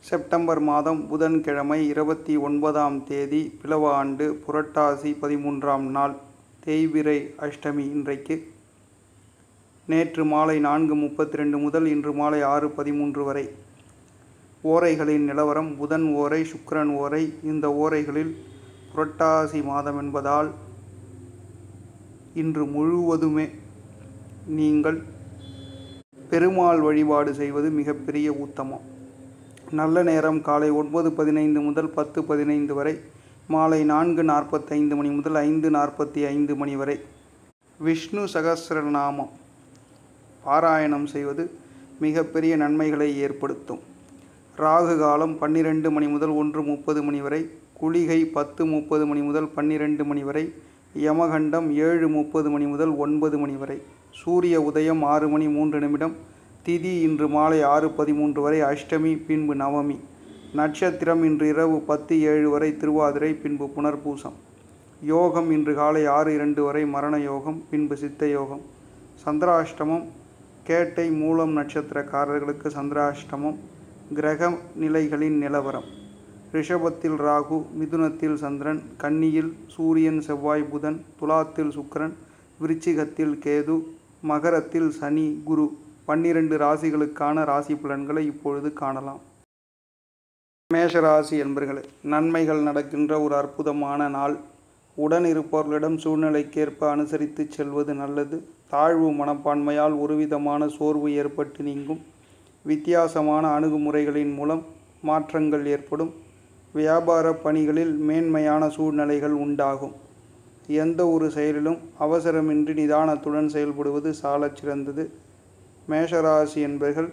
September மாதம் புதன்கிழமை இருபத்தி ஒன்பதாம் தேதி பிலவ ஆண்டு புரட்டாசி பதிமூன்றாம் நாள் தேய்பிறை அஷ்டமி இன்றைக்கு நேற்று மாலை நான்கு முப்பத்தி ரெண்டு முதல் இன்று மாலை ஆறு பதிமூன்று வரை ஓரைகளின் நிலவரம் புதன் ஓரை சுக்கிரன் ஓரை இந்த ஓரைகளில் புரட்டாசி மாதம் என்பதால் இன்று முழுவதுமே நீங்கள் பெருமாள் வழிபாடு செய்வது மிகப்பெரிய உத்தமம் நல்ல நேரம் காலை ஒன்பது பதினைந்து முதல் பத்து பதினைந்து வரை மாலை நான்கு நாற்பத்தைந்து மணி முதல் ஐந்து நாற்பத்தி ஐந்து மணி வரை விஷ்ணு சகஸ்ரநாமம் பாராயணம் செய்வது மிகப்பெரிய நன்மைகளை ஏற்படுத்தும் ராகு காலம் பன்னிரெண்டு மணி முதல் ஒன்று முப்பது மணி வரை குளிகை பத்து முப்பது மணி முதல் பன்னிரெண்டு மணி வரை யமகண்டம் ஏழு முப்பது மணி முதல் ஒன்பது மணி வரை சூரிய உதயம் ஆறு மணி மூன்று நிமிடம் திதி இன்று மாலை ஆறு பதிமூன்று வரை அஷ்டமி பின்பு நவமி நட்சத்திரம் இன்று இரவு பத்து ஏழு வரை திருவாதிரை பின்பு புனர்பூசம் யோகம் இன்று காலை ஆறு இரண்டு வரை மரண யோகம் பின்பு சித்த யோகம் சந்திராஷ்டமம் கேட்டை மூலம் நட்சத்திரக்காரர்களுக்கு சந்திராஷ்டமம் கிரக நிலைகளின் நிலவரம் ரிஷபத்தில் ராகு மிதுனத்தில் சந்திரன் கன்னியில் சூரியன் செவ்வாய் புதன் துலாத்தில் சுக்கிரன் விருச்சிகத்தில் கேது மகரத்தில் சனி குரு பன்னிரண்டு ராசிகளுக்கான ராசி பலன்களை இப்பொழுது காணலாம் மேஷராசி என்பர்களே நன்மைகள் நடக்கின்ற ஒரு அற்புதமான நாள் உடன் இருப்பவர்களிடம் சூழ்நிலைக்கேற்ப அனுசரித்து செல்வது நல்லது தாழ்வு மனப்பான்மையால் ஒருவிதமான சோர்வு ஏற்பட்டு நீங்கும் வித்தியாசமான அணுகுமுறைகளின் மூலம் மாற்றங்கள் ஏற்படும் வியாபார பணிகளில் மேன்மையான சூழ்நிலைகள் உண்டாகும் எந்த ஒரு செயலிலும் அவசரமின்றி நிதானத்துடன் செயல்படுவது சாலச் சிறந்தது மேஷராசி என்பர்கள்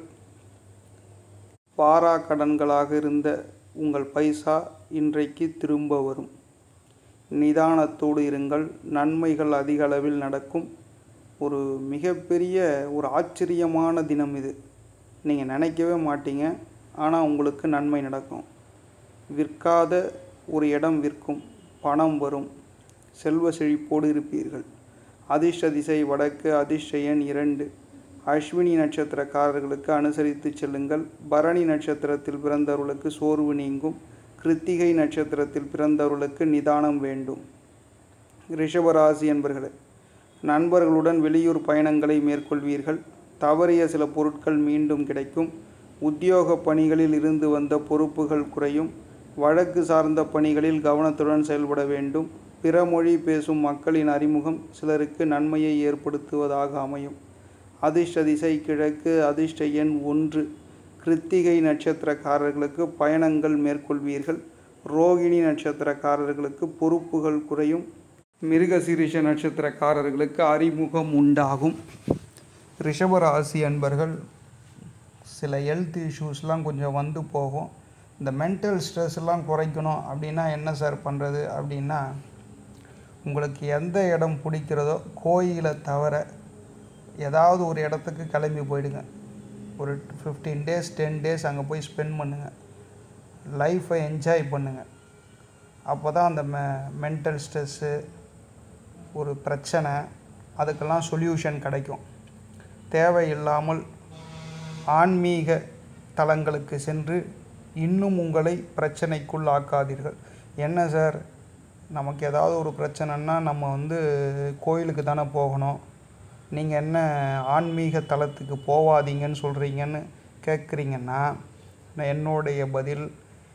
பாரா கடன்களாக இருந்த உங்கள் பைசா இன்றைக்கு திரும்ப வரும் நிதானத்தோடு இருங்கள் நன்மைகள் அதிக அளவில் நடக்கும் ஒரு மிகப்பெரிய ஒரு ஆச்சரியமான தினம் இது நீங்கள் நினைக்கவே மாட்டீங்க ஆனால் உங்களுக்கு நன்மை நடக்கும் விற்காத ஒரு இடம் விற்கும் பணம் வரும் செல்வ செழிப்போடு இருப்பீர்கள் அதிர்ஷ்ட திசை வடக்கு அதிர்ஷ்ட எண் இரண்டு அஸ்வினி நட்சத்திரக்காரர்களுக்கு அனுசரித்து செல்லுங்கள் பரணி நட்சத்திரத்தில் பிறந்தவர்களுக்கு சோர்வு நீங்கும் கிருத்திகை நட்சத்திரத்தில் பிறந்தவர்களுக்கு நிதானம் வேண்டும் ரிஷபராசி என்பர்களே நண்பர்களுடன் வெளியூர் பயணங்களை மேற்கொள்வீர்கள் தவறிய சில பொருட்கள் மீண்டும் கிடைக்கும் உத்தியோக பணிகளில் இருந்து வந்த பொறுப்புகள் குறையும் வழக்கு சார்ந்த பணிகளில் கவனத்துடன் செயல்பட வேண்டும் பிற மொழி பேசும் மக்களின் அறிமுகம் சிலருக்கு நன்மையை ஏற்படுத்துவதாக அமையும் அதிர்ஷ்ட திசை கிழக்கு அதிர்ஷ்ட எண் ஒன்று கிருத்திகை நட்சத்திரக்காரர்களுக்கு பயணங்கள் மேற்கொள்வீர்கள் ரோகிணி நட்சத்திரக்காரர்களுக்கு பொறுப்புகள் குறையும் மிருகசீரிஷ நட்சத்திரக்காரர்களுக்கு அறிமுகம் உண்டாகும் ரிஷபராசி அன்பர்கள் சில ஹெல்த் இஷ்யூஸ்லாம் கொஞ்சம் வந்து போகும் இந்த மென்டல் ஸ்ட்ரெஸ்லாம் குறைக்கணும் அப்படின்னா என்ன சார் பண்ணுறது அப்படின்னா உங்களுக்கு எந்த இடம் பிடிக்கிறதோ கோயிலை தவிர ஏதாவது ஒரு இடத்துக்கு கிளம்பி போயிடுங்க ஒரு ஃபிஃப்டீன் டேஸ் டென் டேஸ் அங்கே போய் ஸ்பெண்ட் பண்ணுங்கள் லைஃப்பை என்ஜாய் பண்ணுங்கள் அப்போ தான் அந்த மெ மென்டல் ஸ்ட்ரெஸ்ஸு ஒரு பிரச்சனை அதுக்கெல்லாம் சொல்யூஷன் கிடைக்கும் தேவையில்லாமல் ஆன்மீக தலங்களுக்கு சென்று இன்னும் உங்களை பிரச்சனைக்குள் ஆக்காதீர்கள் என்ன சார் நமக்கு ஏதாவது ஒரு பிரச்சனைன்னா நம்ம வந்து கோயிலுக்கு தானே போகணும் நீங்கள் என்ன ஆன்மீக தலத்துக்கு போவாதீங்கன்னு சொல்கிறீங்கன்னு கேட்குறீங்கன்னா நான் என்னுடைய பதில்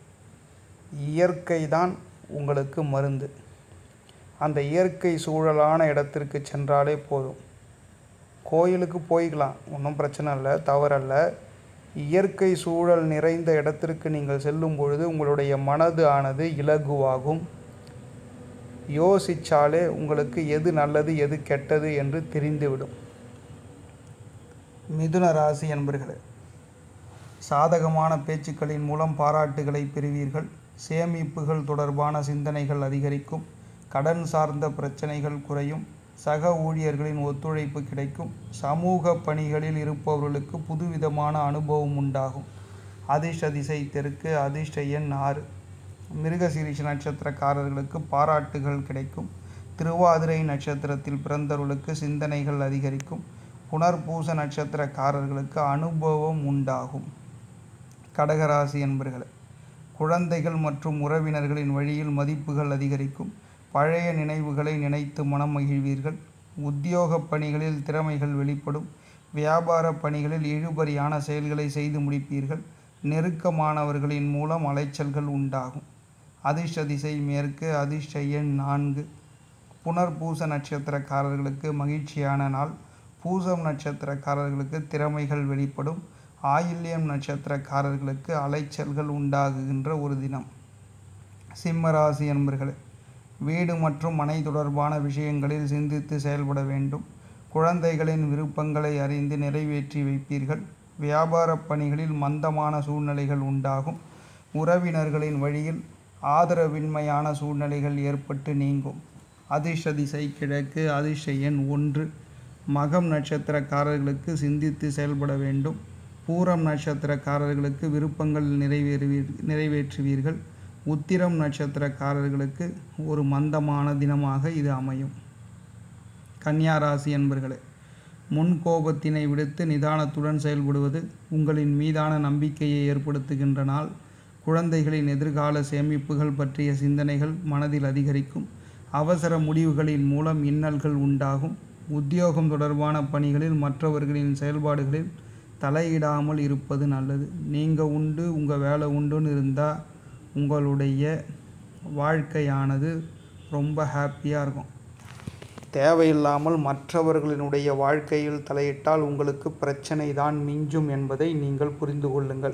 இயற்கை தான் உங்களுக்கு மருந்து அந்த இயற்கை சூழலான இடத்திற்கு சென்றாலே போதும் கோயிலுக்கு போய்க்கலாம் ஒன்றும் பிரச்சனை இல்லை தவறல்ல இயற்கை சூழல் நிறைந்த இடத்திற்கு நீங்கள் செல்லும் பொழுது உங்களுடைய மனது ஆனது இலகுவாகும் யோசித்தாலே உங்களுக்கு எது நல்லது எது கெட்டது என்று தெரிந்துவிடும் மிதுன ராசி என்பர்களே சாதகமான பேச்சுக்களின் மூலம் பாராட்டுகளை பெறுவீர்கள் சேமிப்புகள் தொடர்பான சிந்தனைகள் அதிகரிக்கும் கடன் சார்ந்த பிரச்சனைகள் குறையும் சக ஊழியர்களின் ஒத்துழைப்பு கிடைக்கும் சமூக பணிகளில் இருப்பவர்களுக்கு புதுவிதமான அனுபவம் உண்டாகும் அதிர்ஷ்ட திசை தெற்கு அதிர்ஷ்ட எண் ஆறு மிருகசீரிஷ நட்சத்திரக்காரர்களுக்கு பாராட்டுகள் கிடைக்கும் திருவாதிரை நட்சத்திரத்தில் பிறந்தவர்களுக்கு சிந்தனைகள் அதிகரிக்கும் புனர்பூச நட்சத்திரக்காரர்களுக்கு அனுபவம் உண்டாகும் கடகராசி என்பர்களே குழந்தைகள் மற்றும் உறவினர்களின் வழியில் மதிப்புகள் அதிகரிக்கும் பழைய நினைவுகளை நினைத்து மனம் மகிழ்வீர்கள் உத்தியோக பணிகளில் திறமைகள் வெளிப்படும் வியாபார பணிகளில் இழுபறியான செயல்களை செய்து முடிப்பீர்கள் நெருக்கமானவர்களின் மூலம் அலைச்சல்கள் உண்டாகும் அதிர்ஷ்ட திசை மேற்கு அதிர்ஷ்ட எண் நான்கு புனர்பூச நட்சத்திரக்காரர்களுக்கு மகிழ்ச்சியான நாள் பூசம் நட்சத்திரக்காரர்களுக்கு திறமைகள் வெளிப்படும் ஆயில்யம் நட்சத்திரக்காரர்களுக்கு அலைச்சல்கள் உண்டாகுகின்ற ஒரு தினம் சிம்மராசி என்பர்களே வீடு மற்றும் மனை தொடர்பான விஷயங்களில் சிந்தித்து செயல்பட வேண்டும் குழந்தைகளின் விருப்பங்களை அறிந்து நிறைவேற்றி வைப்பீர்கள் வியாபார பணிகளில் மந்தமான சூழ்நிலைகள் உண்டாகும் உறவினர்களின் வழியில் ஆதரவின்மையான சூழ்நிலைகள் ஏற்பட்டு நீங்கும் அதிர்ஷ்ட திசை கிழக்கு அதிர்ஷ்ட எண் ஒன்று மகம் நட்சத்திரக்காரர்களுக்கு சிந்தித்து செயல்பட வேண்டும் பூரம் நட்சத்திரக்காரர்களுக்கு விருப்பங்கள் நிறைவேறுவீர் நிறைவேற்றுவீர்கள் உத்திரம் நட்சத்திரக்காரர்களுக்கு ஒரு மந்தமான தினமாக இது அமையும் கன்னியா ராசி என்பர்களே முன் கோபத்தினை விடுத்து நிதானத்துடன் செயல்படுவது உங்களின் மீதான நம்பிக்கையை ஏற்படுத்துகின்ற நாள் குழந்தைகளின் எதிர்கால சேமிப்புகள் பற்றிய சிந்தனைகள் மனதில் அதிகரிக்கும் அவசர முடிவுகளின் மூலம் இன்னல்கள் உண்டாகும் உத்தியோகம் தொடர்பான பணிகளில் மற்றவர்களின் செயல்பாடுகளில் தலையிடாமல் இருப்பது நல்லது நீங்கள் உண்டு உங்கள் வேலை உண்டுன்னு இருந்தால் உங்களுடைய வாழ்க்கையானது ரொம்ப ஹாப்பியாக இருக்கும் தேவையில்லாமல் மற்றவர்களினுடைய வாழ்க்கையில் தலையிட்டால் உங்களுக்கு பிரச்சனை தான் மிஞ்சும் என்பதை நீங்கள் புரிந்து கொள்ளுங்கள்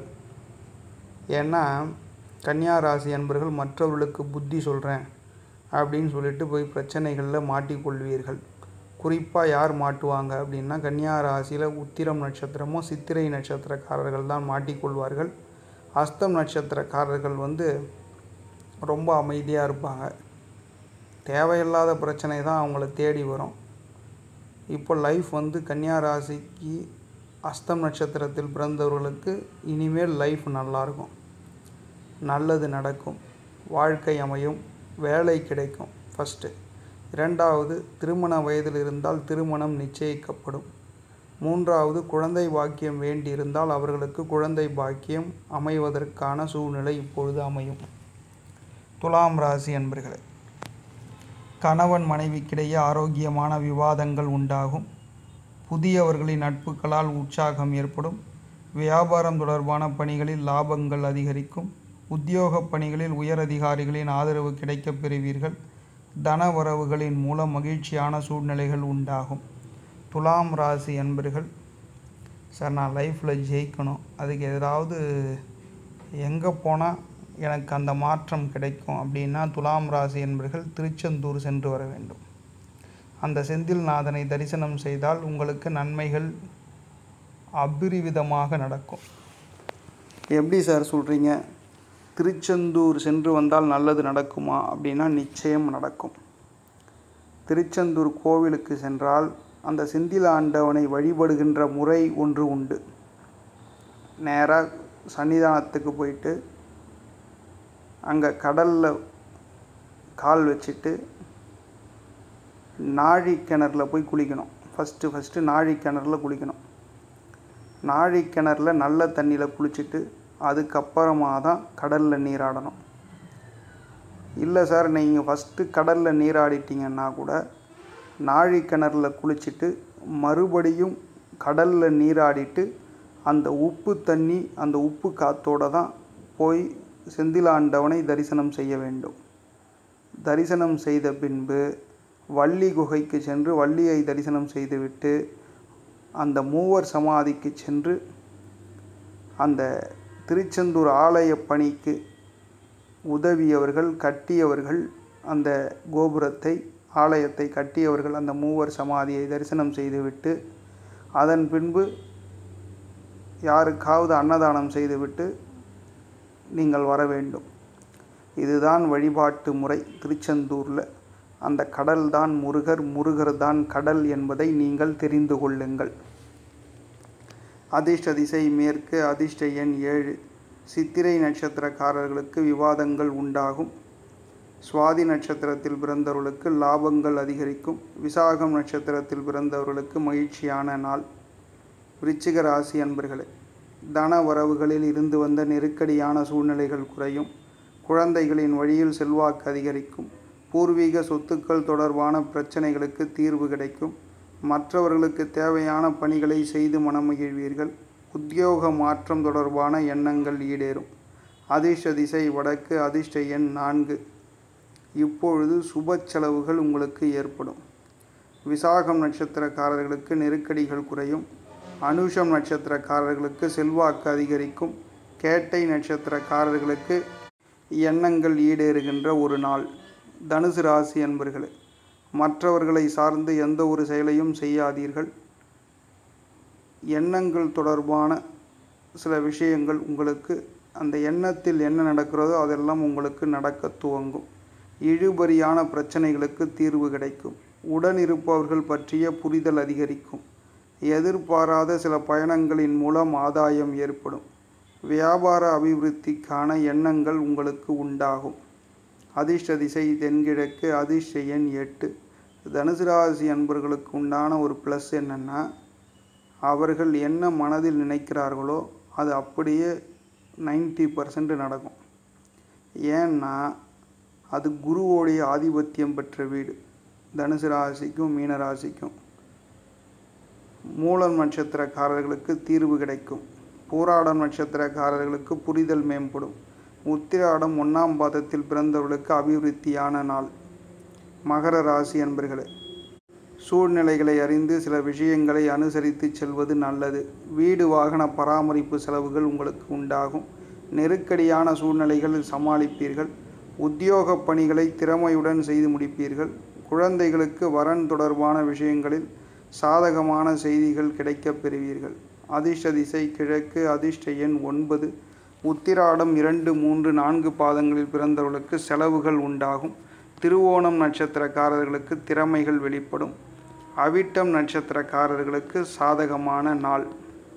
ஏன்னா கன்னியா ராசி என்பர்கள் மற்றவர்களுக்கு புத்தி சொல்கிறேன் அப்படின்னு சொல்லிட்டு போய் பிரச்சனைகளில் மாட்டிக்கொள்வீர்கள் குறிப்பாக யார் மாட்டுவாங்க அப்படின்னா கன்னியா ராசியில் உத்திரம் நட்சத்திரமும் சித்திரை நட்சத்திரக்காரர்கள் தான் மாட்டிக்கொள்வார்கள் அஸ்தம் நட்சத்திரக்காரர்கள் வந்து ரொம்ப அமைதியாக இருப்பாங்க தேவையில்லாத பிரச்சனை தான் அவங்கள தேடி வரும் இப்போ லைஃப் வந்து கன்னியா ராசிக்கு அஸ்தம் நட்சத்திரத்தில் பிறந்தவர்களுக்கு இனிமேல் லைஃப் நல்லாயிருக்கும் நல்லது நடக்கும் வாழ்க்கை அமையும் வேலை கிடைக்கும் ஃபஸ்ட்டு இரண்டாவது திருமண வயதில் இருந்தால் திருமணம் நிச்சயிக்கப்படும் மூன்றாவது குழந்தை பாக்கியம் வேண்டியிருந்தால் அவர்களுக்கு குழந்தை பாக்கியம் அமைவதற்கான சூழ்நிலை இப்பொழுது அமையும் துலாம் ராசி என்பர்களே கணவன் மனைவிக்கிடையே ஆரோக்கியமான விவாதங்கள் உண்டாகும் புதியவர்களின் நட்புகளால் உற்சாகம் ஏற்படும் வியாபாரம் தொடர்பான பணிகளில் லாபங்கள் அதிகரிக்கும் உத்தியோக பணிகளில் உயர் அதிகாரிகளின் ஆதரவு கிடைக்கப் பெறுவீர்கள் தன வரவுகளின் மூலம் மகிழ்ச்சியான சூழ்நிலைகள் உண்டாகும் துலாம் ராசி என்பர்கள் சார் நான் லைஃப்பில் ஜெயிக்கணும் அதுக்கு ஏதாவது எங்கே போனால் எனக்கு அந்த மாற்றம் கிடைக்கும் அப்படின்னா துலாம் ராசி என்பர்கள் திருச்செந்தூர் சென்று வர வேண்டும் அந்த செந்தில்நாதனை தரிசனம் செய்தால் உங்களுக்கு நன்மைகள் அபிரிவிதமாக நடக்கும் எப்படி சார் சொல்கிறீங்க திருச்செந்தூர் சென்று வந்தால் நல்லது நடக்குமா அப்படின்னா நிச்சயம் நடக்கும் திருச்செந்தூர் கோவிலுக்கு சென்றால் அந்த செந்தில் ஆண்டவனை வழிபடுகின்ற முறை ஒன்று உண்டு நேராக சன்னிதானத்துக்கு போயிட்டு அங்கே கடலில் கால் வச்சுட்டு நாழி கிணறுல போய் குளிக்கணும் ஃபஸ்ட்டு ஃபஸ்ட்டு நாழி கிணறுல குளிக்கணும் நாழி கிணறுல நல்ல தண்ணியில் குளிச்சுட்டு அதுக்கப்புறமா தான் கடலில் நீராடணும் இல்லை சார் நீங்கள் ஃபஸ்ட்டு கடலில் நீராடிட்டீங்கன்னா கூட நாழி கிணறுல குளிச்சுட்டு மறுபடியும் கடலில் நீராடிட்டு அந்த உப்பு தண்ணி அந்த உப்பு காத்தோடு தான் போய் செந்திலாண்டவனை தரிசனம் செய்ய வேண்டும் தரிசனம் செய்த பின்பு வள்ளி குகைக்கு சென்று வள்ளியை தரிசனம் செய்துவிட்டு அந்த மூவர் சமாதிக்கு சென்று அந்த திருச்செந்தூர் ஆலய பணிக்கு உதவியவர்கள் கட்டியவர்கள் அந்த கோபுரத்தை ஆலயத்தை கட்டியவர்கள் அந்த மூவர் சமாதியை தரிசனம் செய்துவிட்டு அதன் பின்பு யாருக்காவது அன்னதானம் செய்துவிட்டு நீங்கள் வர வேண்டும் இதுதான் வழிபாட்டு முறை திருச்செந்தூரில் அந்த கடல் தான் முருகர் முருகர் தான் கடல் என்பதை நீங்கள் தெரிந்து கொள்ளுங்கள் அதிர்ஷ்ட திசை மேற்கு அதிர்ஷ்ட எண் ஏழு சித்திரை நட்சத்திரக்காரர்களுக்கு விவாதங்கள் உண்டாகும் சுவாதி நட்சத்திரத்தில் பிறந்தவர்களுக்கு லாபங்கள் அதிகரிக்கும் விசாகம் நட்சத்திரத்தில் பிறந்தவர்களுக்கு மகிழ்ச்சியான நாள் விருச்சிக ராசி அன்பர்களே தன வரவுகளில் இருந்து வந்த நெருக்கடியான சூழ்நிலைகள் குறையும் குழந்தைகளின் வழியில் செல்வாக்கு அதிகரிக்கும் பூர்வீக சொத்துக்கள் தொடர்பான பிரச்சனைகளுக்கு தீர்வு கிடைக்கும் மற்றவர்களுக்கு தேவையான பணிகளை செய்து மனமகிழ்வீர்கள் உத்தியோக மாற்றம் தொடர்பான எண்ணங்கள் ஈடேறும் அதிர்ஷ்ட திசை வடக்கு அதிர்ஷ்ட எண் நான்கு இப்பொழுது சுப செலவுகள் உங்களுக்கு ஏற்படும் விசாகம் நட்சத்திரக்காரர்களுக்கு நெருக்கடிகள் குறையும் அனுஷம் நட்சத்திரக்காரர்களுக்கு செல்வாக்கு அதிகரிக்கும் கேட்டை நட்சத்திரக்காரர்களுக்கு எண்ணங்கள் ஈடேறுகின்ற ஒரு நாள் தனுசு ராசி அன்பர்களே மற்றவர்களை சார்ந்து எந்த ஒரு செயலையும் செய்யாதீர்கள் எண்ணங்கள் தொடர்பான சில விஷயங்கள் உங்களுக்கு அந்த எண்ணத்தில் என்ன நடக்கிறதோ அதெல்லாம் உங்களுக்கு நடக்க துவங்கும் இழுபறியான பிரச்சனைகளுக்கு தீர்வு கிடைக்கும் உடன் இருப்பவர்கள் பற்றிய புரிதல் அதிகரிக்கும் எதிர்பாராத சில பயணங்களின் மூலம் ஆதாயம் ஏற்படும் வியாபார அபிவிருத்திக்கான எண்ணங்கள் உங்களுக்கு உண்டாகும் அதிர்ஷ்ட திசை தென்கிழக்கு அதிர்ஷ்ட எண் எட்டு தனுசு ராசி அன்பர்களுக்கு உண்டான ஒரு ப்ளஸ் என்னென்னா அவர்கள் என்ன மனதில் நினைக்கிறார்களோ அது அப்படியே நைன்ட்டி பர்சன்ட் நடக்கும் ஏன்னா அது குருவோடைய ஆதிபத்தியம் பெற்ற வீடு தனுசு ராசிக்கும் மீன ராசிக்கும் மூலம் நட்சத்திரக்காரர்களுக்கு தீர்வு கிடைக்கும் பூராடம் நட்சத்திரக்காரர்களுக்கு புரிதல் மேம்படும் உத்திராடம் ஒன்றாம் பாதத்தில் பிறந்தவர்களுக்கு அபிவிருத்தியான நாள் மகர ராசி அன்பர்களே சூழ்நிலைகளை அறிந்து சில விஷயங்களை அனுசரித்து செல்வது நல்லது வீடு வாகன பராமரிப்பு செலவுகள் உங்களுக்கு உண்டாகும் நெருக்கடியான சூழ்நிலைகளில் சமாளிப்பீர்கள் உத்தியோக பணிகளை திறமையுடன் செய்து முடிப்பீர்கள் குழந்தைகளுக்கு வரன் தொடர்பான விஷயங்களில் சாதகமான செய்திகள் கிடைக்கப் பெறுவீர்கள் அதிர்ஷ்ட திசை கிழக்கு அதிர்ஷ்ட எண் ஒன்பது உத்திராடம் இரண்டு மூன்று நான்கு பாதங்களில் பிறந்தவர்களுக்கு செலவுகள் உண்டாகும் திருவோணம் நட்சத்திரக்காரர்களுக்கு திறமைகள் வெளிப்படும் அவிட்டம் நட்சத்திரக்காரர்களுக்கு சாதகமான நாள்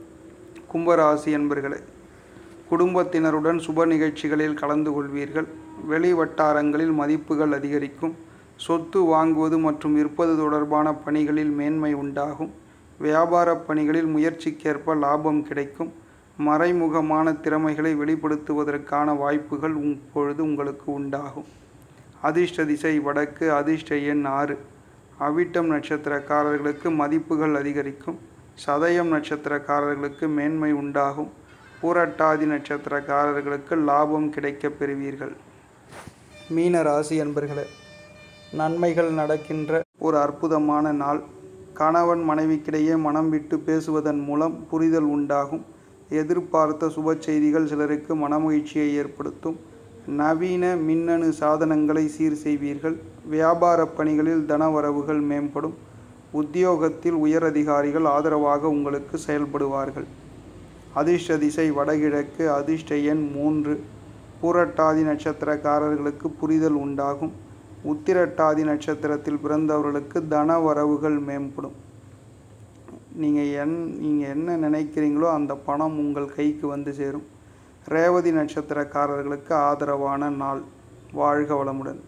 கும்பராசி என்பர்களே குடும்பத்தினருடன் சுப நிகழ்ச்சிகளில் கலந்து கொள்வீர்கள் வெளி வட்டாரங்களில் மதிப்புகள் அதிகரிக்கும் சொத்து வாங்குவது மற்றும் விற்பது தொடர்பான பணிகளில் மேன்மை உண்டாகும் வியாபார பணிகளில் முயற்சிக்கேற்ப லாபம் கிடைக்கும் மறைமுகமான திறமைகளை வெளிப்படுத்துவதற்கான வாய்ப்புகள் இப்பொழுது உங்களுக்கு உண்டாகும் அதிர்ஷ்ட திசை வடக்கு அதிர்ஷ்ட எண் ஆறு அவிட்டம் நட்சத்திரக்காரர்களுக்கு மதிப்புகள் அதிகரிக்கும் சதயம் நட்சத்திரக்காரர்களுக்கு மேன்மை உண்டாகும் பூரட்டாதி நட்சத்திரக்காரர்களுக்கு லாபம் கிடைக்கப் பெறுவீர்கள் மீன ராசி என்பர்களே நன்மைகள் நடக்கின்ற ஒரு அற்புதமான நாள் கணவன் மனைவிக்கிடையே மனம் விட்டு பேசுவதன் மூலம் புரிதல் உண்டாகும் எதிர்பார்த்த சுப செய்திகள் சிலருக்கு மனமகிழ்ச்சியை ஏற்படுத்தும் நவீன மின்னணு சாதனங்களை சீர் செய்வீர்கள் வியாபார பணிகளில் தனவரவுகள் மேம்படும் உத்தியோகத்தில் உயர் அதிகாரிகள் ஆதரவாக உங்களுக்கு செயல்படுவார்கள் அதிர்ஷ்ட திசை வடகிழக்கு அதிர்ஷ்ட எண் மூன்று பூரட்டாதி நட்சத்திரக்காரர்களுக்கு புரிதல் உண்டாகும் உத்திரட்டாதி நட்சத்திரத்தில் பிறந்தவர்களுக்கு தன வரவுகள் மேம்படும் நீங்கள் என் நீங்கள் என்ன நினைக்கிறீங்களோ அந்த பணம் உங்கள் கைக்கு வந்து சேரும் ரேவதி நட்சத்திரக்காரர்களுக்கு ஆதரவான நாள் வாழ்க வளமுடன்